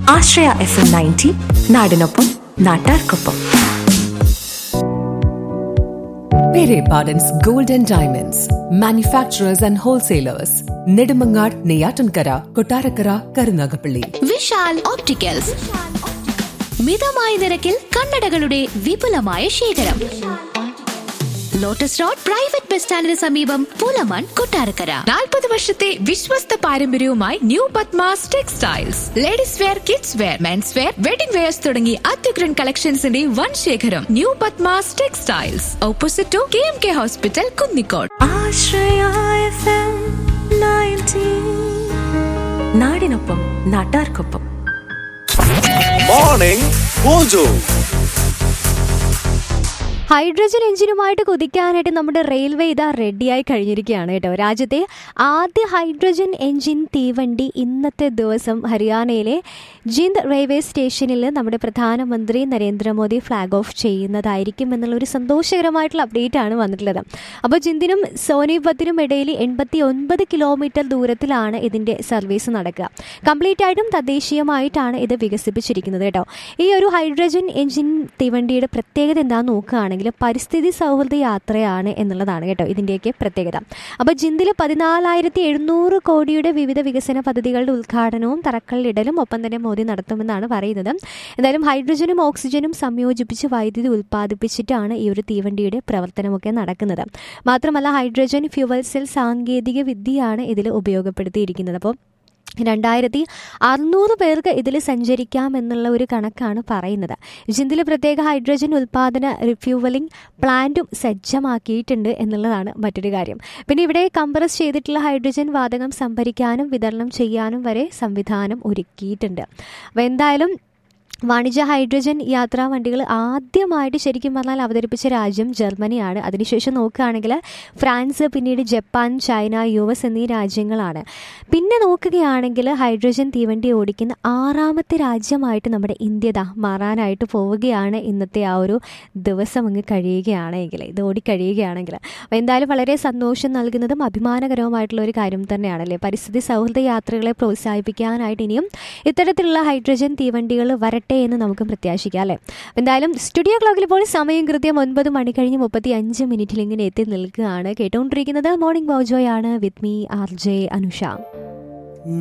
ആശ്രയ F M ninety നാടിനൊപ്പം നാട്ടാർക്കൊപ്പം Pere Pardon's Gold and Diamonds, manufacturers and wholesalers, Nedumangad, Neyatankara, Kotarakara, Karunagapalli. Vishal opticals മിതമായ നിരക്കിൽ കണ്ണടകളുടെ വിപുലമായ ശേഖരം ലോട്ടസ് റോഡ് പ്രൈവറ്റ് ബസ് സ്റ്റാൻഡിന് സമീപം പുലമൺ കൊട്ടാരക്കര നാൽപ്പത് വർഷത്തെ വിശ്വസ്ത പാരമ്പര്യവുമായി new Padmas textiles ladies wear kids wear men's wear wedding wears തുടങ്ങി അത്യുഗ്രൻ കളക്ഷൻസിന്റെ വൻ ശേഖരം new Padmas textiles opposite to K M K hospital Kunnicode Ashraya F M ninety നാടിനൊപ്പം നാട്ടാർക്കൊപ്പം മോർണിംഗ് മോജോ ഹൈഡ്രജൻ എഞ്ചിനുമായിട്ട് കുതിക്കാനായിട്ട് നമ്മുടെ റെയിൽവേ ഇതാ റെഡിയായി കഴിഞ്ഞിരിക്കുകയാണ് കേട്ടോ രാജ്യത്തെ ആദ്യ ഹൈഡ്രജൻ എഞ്ചിൻ തീവണ്ടി ഇന്നത്തെ ദിവസം ഹരിയാനയിലെ ജിന്ദ് റെയിൽവേ സ്റ്റേഷനിൽ നമ്മുടെ പ്രധാനമന്ത്രി നരേന്ദ്രമോദി ഫ്ലാഗ് ഓഫ് ചെയ്യുന്നതായിരിക്കും എന്നുള്ള ഒരു സന്തോഷകരമായിട്ടുള്ള അപ്ഡേറ്റ് ആണ് വന്നിട്ടുള്ളത് അപ്പോൾ ജിന്ദിനും സോനിപത്തിനും ഇടയിൽ എൺപത്തി ഒൻപത് കിലോമീറ്റർ ദൂരത്തിലാണ് ഇതിൻ്റെ സർവീസ് നടക്കുക കംപ്ലീറ്റ് ആയിട്ടും തദ്ദേശീയമായിട്ടാണ് ഇത് വികസിപ്പിച്ചിരിക്കുന്നത് കേട്ടോ ഈ ഒരു ഹൈഡ്രജൻ എഞ്ചിൻ തീവണ്ടിയുടെ പ്രത്യേകത എന്താണെന്ന് നോക്കുകയാണെങ്കിൽ പരിസ്ഥിതി സൗഹൃദ യാത്രയാണ് എന്നുള്ളതാണ് കേട്ടോ ഇതിൻ്റെയൊക്കെ പ്രത്യേകത അപ്പോൾ ജിന്ദിൽ പതിനാലായിരത്തി എഴുന്നൂറ് കോടിയുടെ വിവിധ വികസന പദ്ധതികളുടെ ഉദ്ഘാടനവും തറക്കല്ലിടലും ഒപ്പം തന്നെ മോദി നടത്തുമെന്നാണ് പറയുന്നത് എന്തായാലും ഹൈഡ്രജനും ഓക്സിജനും സംയോജിപ്പിച്ച് വൈദ്യുതി ഉൽപ്പാദിപ്പിച്ചിട്ടാണ് ഈ ഒരു തീവണ്ടിയുടെ പ്രവർത്തനമൊക്കെ നടക്കുന്നത് മാത്രമല്ല ഹൈഡ്രജൻ ഫ്യൂവൽ സെൽ സാങ്കേതിക വിദ്യയാണ് ഇതിൽ ഉപയോഗപ്പെടുത്തിയിരിക്കുന്നത് അപ്പോൾ രണ്ടായിരത്തി അറുന്നൂറ് പേർക്ക് ഇതിൽ സഞ്ചരിക്കാം എന്നുള്ള ഒരു കണക്കാണ് പറയുന്നത് ജിന്ദിൽ പ്രത്യേക ഹൈഡ്രജൻ ഉൽപ്പാദന റിഫ്യൂവലിംഗ് പ്ലാന്റും സജ്ജമാക്കിയിട്ടുണ്ട് എന്നുള്ളതാണ് മറ്റൊരു കാര്യം പിന്നെ ഇവിടെ കംപ്രസ് ചെയ്തിട്ടുള്ള ഹൈഡ്രജൻ വാതകം സംഭരിക്കാനും വിതരണം ചെയ്യാനും വരെ സംവിധാനം ഒരുക്കിയിട്ടുണ്ട് അപ്പോൾ എന്തായാലും വാണിജ്യ ഹൈഡ്രജൻ യാത്രാ വണ്ടികൾ ആദ്യമായിട്ട് ശരിക്കും പറഞ്ഞാൽ അവതരിപ്പിച്ച രാജ്യം ജർമ്മനിയാണ് അതിനുശേഷം നോക്കുകയാണെങ്കിൽ ഫ്രാൻസ് പിന്നീട് ജപ്പാൻ ചൈന യു എസ് എന്നീ രാജ്യങ്ങളാണ് പിന്നെ നോക്കുകയാണെങ്കിൽ ഹൈഡ്രജൻ തീവണ്ടി ഓടിക്കുന്ന ആറാമത്തെ രാജ്യമായിട്ട് നമ്മുടെ ഇന്ത്യ ദാ മാറാനായിട്ട് പോവുകയാണ് ഇന്നത്തെ ആ ഒരു ദിവസം അങ്ങ് കഴിയുകയാണെങ്കിൽ ഇത് ഓടിക്കഴിയുകയാണെങ്കിൽ അപ്പോൾ എന്തായാലും വളരെ സന്തോഷം നൽകുന്നതും അഭിമാനകരവുമായിട്ടുള്ള ഒരു കാര്യം തന്നെയാണല്ലേ പരിസ്ഥിതി സൗഹൃദ യാത്രകളെ പ്രോത്സാഹിപ്പിക്കാനായിട്ട് ഇനിയും ഇത്തരത്തിലുള്ള ഹൈഡ്രജൻ തീവണ്ടികൾ വരട്ടെ എന്ന് നമുക്ക് പ്രത്യാശിക്കാം അല്ലേ എന്തായാലും സ്റ്റുഡിയോ ക്ലോക്കിൽ ഇപ്പോൾ സമയം കൃത്യം ഒൻപത് മണി കഴിഞ്ഞ് മുപ്പത്തി അഞ്ച് മിനിറ്റിൽ ഇങ്ങനെ എത്തി നിൽക്കുകയാണ് കേട്ടുകൊണ്ടിരിക്കുന്നത് മോർണിംഗ് ബോജോയാണ് with me R J Anusha